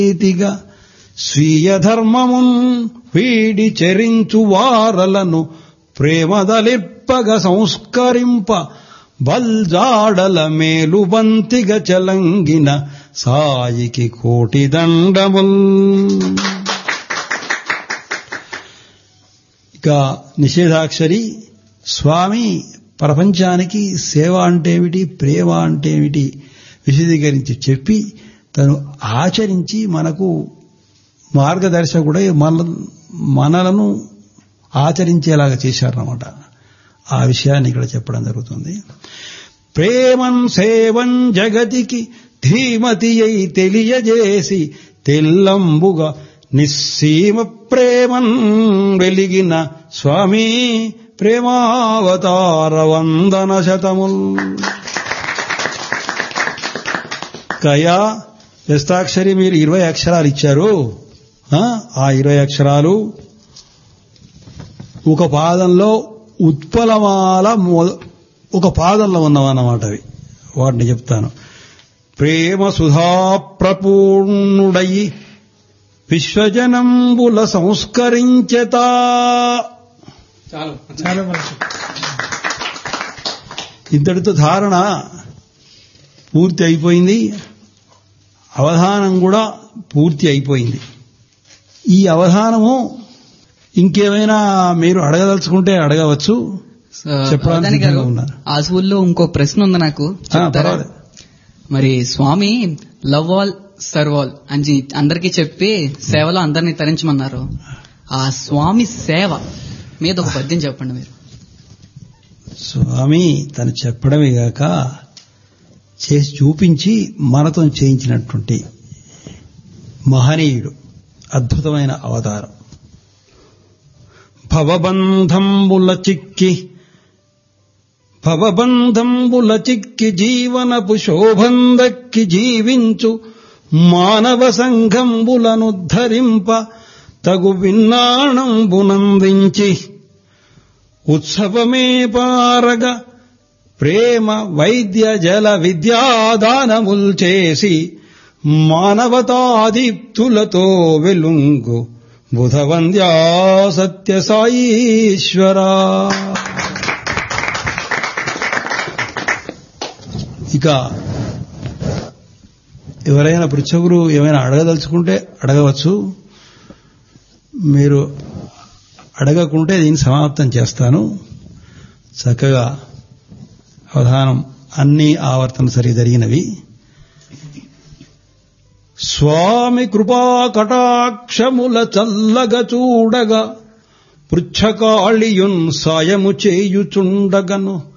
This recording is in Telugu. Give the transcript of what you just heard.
నీతిగా స్వీయ ధర్మమున్ వీడి చెరించు వారలను ప్రేమదలిప్పగ సంస్కరింప బల్జాడల మేలుబంతిగ చలంగిన సాయికి కోటి దండముల్ ఇక నిషేధాక్షరి స్వామి ప్రపంచానికి సేవ అంటే ఏమిటి ప్రేమ అంటే ఏమిటి విశదీకరించి చెప్పి తను ఆచరించి మనకు మార్గదర్శకుడై మన మనలను ఆచరించేలాగా చేశారన్నమాట ఆ విషయాన్ని ఇక్కడ చెప్పడం జరుగుతుంది ప్రేమం సేవం జగతికి ధీమతి అయి తెలియజేసి తెల్లంబుగా నిస్సీమ ప్రేమన్ వెలిగిన స్వామి ప్రేమావతార వందన శతముల్ కయా వ్యస్తాక్షరి మీరు ఇరవై అక్షరాలు ఇచ్చారు ఆ ఇరవై అక్షరాలు ఒక పాదంలో ఉత్పలమాల ఒక పాదంలో ఉన్నవన్నమాట అవి వాటిని చెప్తాను ప్రేమ సుధా ప్రపూర్ణుడయి విశ్వజనంబుల సంస్కరించతా చాలు చాలా మంచి ఇంతటితో ధారణ పూర్తి అయిపోయింది అవధానం కూడా పూర్తి అయిపోయింది ఈ అవధానము ఇంకేమైనా మీరు అడగదలుచుకుంటే అడగవచ్చు చెప్పడానికి అవధాని గారు సిద్ధంగా ఉన్నారు. ఆ స్కూల్లో ఇంకో ప్రశ్న ఉంది నాకు ఆ, చెప్తారా? పర్వాలేదు. మరి స్వామి లవ్ ఆల్ సర్వ్ ఆల్ అని అందరికీ చెప్పి సేవలో అందరినీ తరించమన్నారు ఆ స్వామి సేవ మీద ఒక పద్యం చెప్పండి మీరు స్వామి తను చెప్పడమే గాక చేసి చూపించి మనతో చేయించినటువంటి మహనీయుడు అద్భుతమైన అవతారం భవబంధంబుల చిక్కి భవబంధంబుల చిక్కి జీవనపు శోభందక్కి జీవించు మానవ సంఘంబులను ధరింప తగు విన్నాణంబునందించి ఉత్సవమే పారగ ప్రేమ వైద్య జల విద్యాదానముల్ చేసి మానవతాదీప్తులతో వెలుంగు బుధవంద్యా సత్య సాయీశ్వరా ఇక ఎవరైనా పృచ్ఛగురు ఏమైనా అడగదలుచుకుంటే అడగవచ్చు మీరు అడగకుంటే దీన్ని సమాప్తం చేస్తాను చక్కగా అవధానం అన్ని ఆవర్తన సరి జరిగినవి స్వామి కృపా కటాక్షముల చల్లగ చూడగా పృచ్ఛకాళియున్ సాయము చేయుచుండగను